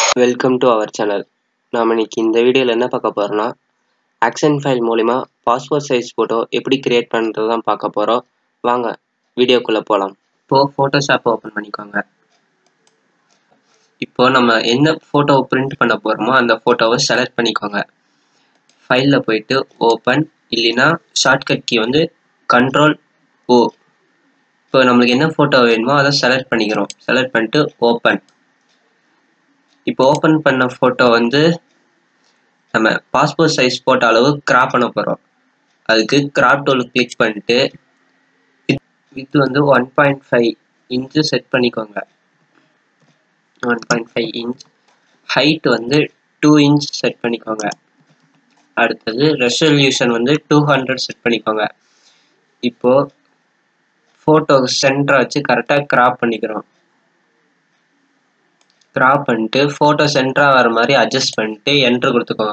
welcome to our channel நாம் இன்னைக்கு இந்த வீடியோவில் என்ன பார்க்க போகிறோம்னா ஆக்ஷன் ஃபைல் மூலிமா பாஸ்போர்ட் சைஸ் ஃபோட்டோ எப்படி கிரியேட் பண்ணுறது தான் பார்க்க போகிறோம் வாங்க வீடியோக்குள்ளே போகலாம் இப்போது ஃபோட்டோஷாப் ஓப்பன் பண்ணிக்கோங்க இப்போது நம்ம என்ன ஃபோட்டோவை பிரிண்ட் பண்ண போகிறோமோ அந்த ஃபோட்டோவை செலக்ட் பண்ணிக்கோங்க ஃபைலில் போயிட்டு ஓப்பன் இல்லைன்னா ஷார்ட்கட் கீ வந்து கண்ட்ரோல் ஓ இப்போ நம்மளுக்கு என்ன ஃபோட்டோ வேணுமோ அதை செலக்ட் பண்ணிக்கிறோம் செலக்ட் பண்ணிட்டு ஓப்பன் இப்போ ஓப்பன் பண்ண ஃபோட்டோ வந்து நம்ம பாஸ்போர்ட் சைஸ் ஃபோட்டோ அளவு கிராப் பண்ண போகிறோம் அதுக்கு கிராப் டூல் கிளிக் பண்ணிட்டு வித் வந்து one point five inch set பண்ணிக்கோங்க one point five inch height வந்து டூ இன்ச் செட் பண்ணிக்கோங்க அடுத்தது ரெசல்யூஷன் வந்து டூ ஹண்ட்ரட் செட் பண்ணிக்கோங்க இப்போது ஃபோட்டோ சென்டரை வச்சு கரெக்டாக கிராப் பண்ணிக்கிறோம் கிராப் பண்ணிட்டு ஃபோட்டோ சென்டராக வர மாதிரி அட்ஜஸ்ட் பண்ணிட்டு என்ட்ரு கொடுத்துக்கோங்க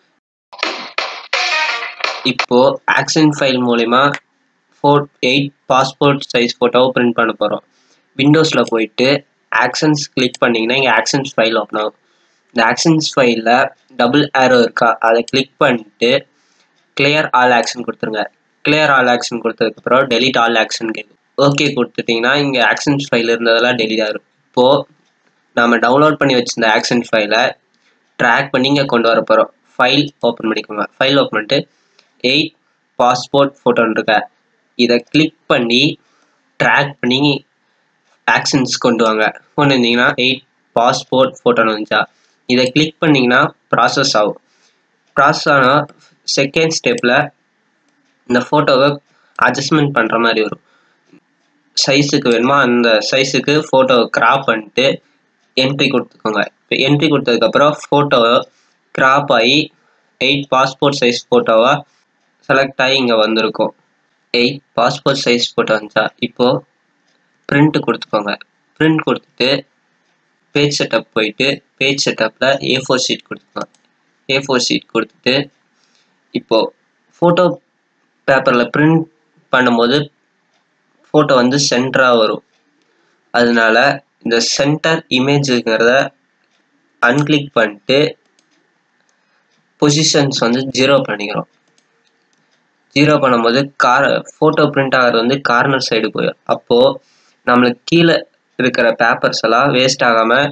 இப்போது ஆக்ஷன் ஃபைல் மூலிமா ஃபோர் எயிட் பாஸ்போர்ட் சைஸ் ஃபோட்டோவை பிரிண்ட் பண்ண போகிறோம் விண்டோஸில் போயிட்டு ஆக்ஷன்ஸ் கிளிக் பண்ணிங்கன்னா இங்கே ஆக்ஷன்ஸ் ஃபைல் ஓப்பன் ஆகும் இந்த ஆக்ஷன்ஸ் ஃபைலில் டபுள் ஏரோ இருக்கா அதை கிளிக் பண்ணிட்டு கிளியர் ஆல் ஆக்ஷன் கொடுத்துருங்க கிளியர் ஆல் ஆக்ஷன் கொடுத்ததுக்கப்புறம் டெலிட் ஆல் ஆக்ஷன் கேட்கும் ஓகே கொடுத்துட்டிங்கன்னா இங்கே ஆக்ஷன்ஸ் ஃபைல் இருந்ததெல்லாம் டெலிட் ஆகிடும் இப்போது நாம் டவுன்லோட் பண்ணி வச்சிருந்த ஆக்ஷன் ஃபைலை ட்ராக் பண்ணி இங்கே கொண்டு வர போகிறோம் ஃபைல் ஓப்பன் பண்ணிக்கோங்க ஃபைல் ஓப்பன் பண்ணிட்டு எயிட் பாஸ்போர்ட் ஃபோட்டோன்னு இருக்க இதை கிளிக் பண்ணி ட்ராக் பண்ணி ஆக்ஷன்ஸ் கொண்டு வாங்க கொண்டு வந்தீங்கன்னா எயிட் பாஸ்போர்ட் ஃபோட்டோன்னு வந்துச்சா இதை கிளிக் பண்ணிங்கன்னா ப்ராசஸ் ஆகும் ப்ராசஸ் ஆனால் செகண்ட் ஸ்டெப்பில் இந்த ஃபோட்டோவை அட்ஜஸ்ட்மெண்ட் பண்ணுற மாதிரி வரும் சைஸுக்கு வேணுமோ அந்த சைஸுக்கு ஃபோட்டோவை கிராப் பண்ணிட்டு என்ட்ரி கொடுத்துக்கோங்க இப்போ என்ட்ரி கொடுத்ததுக்கப்புறம் ஃபோட்டோவை கிராப் ஆகி எயிட் பாஸ்போர்ட் சைஸ் ஃபோட்டோவாக செலக்ட் ஆகி இங்கே வந்திருக்கும் எயிட் பாஸ்போர்ட் சைஸ் ஃபோட்டோ வந்துச்சா இப்போது பிரிண்ட் கொடுத்துக்கோங்க பிரிண்ட் கொடுத்துட்டு பேஜ் செட்டப் போயிட்டு பேஜ் செட்டப்பில் ஏ ஃபோர் ஷீட் கொடுத்துக்கோங்க ஏ ஃபோர் ஷீட் கொடுத்துட்டு இப்போது ஃபோட்டோ பேப்பரில் பிரிண்ட் பண்ணும்போது ஃபோட்டோ வந்து சென்டராக வரும் அதனால இந்த சென்டர் இமேஜுங்கிறத அன்கிளிக் பண்ணிட்டு பொசிஷன்ஸ் வந்து ஜீரோ பண்ணிக்கிறோம் ஜீரோ பண்ணும்போது கார் ஃபோட்டோ பிரிண்ட் ஆகிறது வந்து கார்னர் சைடு போயிடும் அப்போது நம்மளுக்கு கீழே இருக்கிற பேப்பர்ஸ் எல்லாம் வேஸ்ட் ஆகாமல்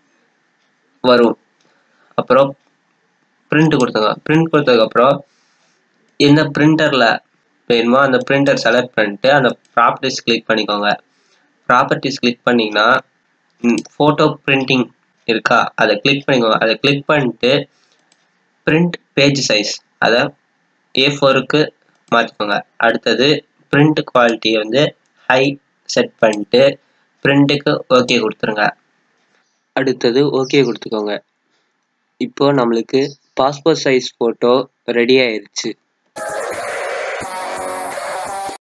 வரும் அப்புறம் பிரிண்ட் கொடுத்துங்க பிரிண்ட் கொடுத்ததுக்கப்புறம் எந்த பிரிண்டரில் வேணுமோ அந்த பிரிண்டர் செலக்ட் பண்ணிட்டு அந்த ப்ராப்பர்ட்டிஸ் கிளிக் பண்ணிக்கோங்க ப்ராப்பர்ட்டிஸ் கிளிக் பண்ணிங்கன்னா ஃபோட்டோ பிரிண்டிங் இருக்கா அதை கிளிக் பண்ணிக்கோங்க அதை கிளிக் பண்ணிட்டு பிரிண்ட் பேஜ் சைஸ் அதை ஏ ஃபோருக்கு மாற்றிக்கோங்க அடுத்தது பிரிண்ட் குவாலிட்டியை வந்து ஹை செட் பண்ணிட்டு பிரிண்ட்டுக்கு ஓகே கொடுத்துருங்க அடுத்தது ஓகே கொடுத்துக்கோங்க இப்போ நம்மளுக்கு பாஸ்போர்ட் சைஸ் ஃபோட்டோ ரெடி ஆயிடுச்சு